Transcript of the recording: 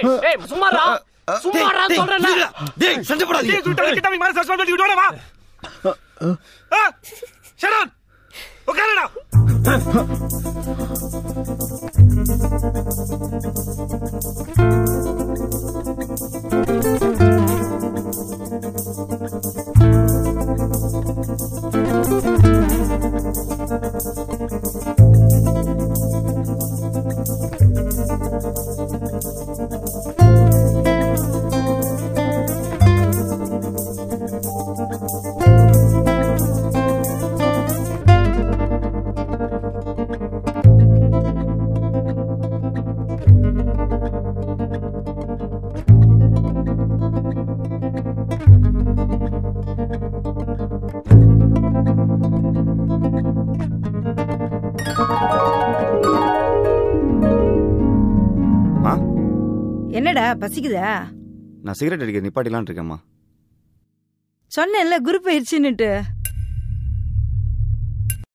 ஏய் சும்மாடா சும்மாடா டேய், சொல்றேன்ல இருடா. டேய் சண்டை போடாதீங்க டேய் சுட்டா கிட்ட மேல சஸ்பெண்ட் பண்ணி விடுவானே வா ஷட் உட்காருடா மா என்னடா பசிக்குதா நான் சிகரெட் அடிக்க நிப்பாட்டிலான் இருக்கேம்மா சொன்னேன்ல குரூப் ஆயிடுச்சுன்னுட்டு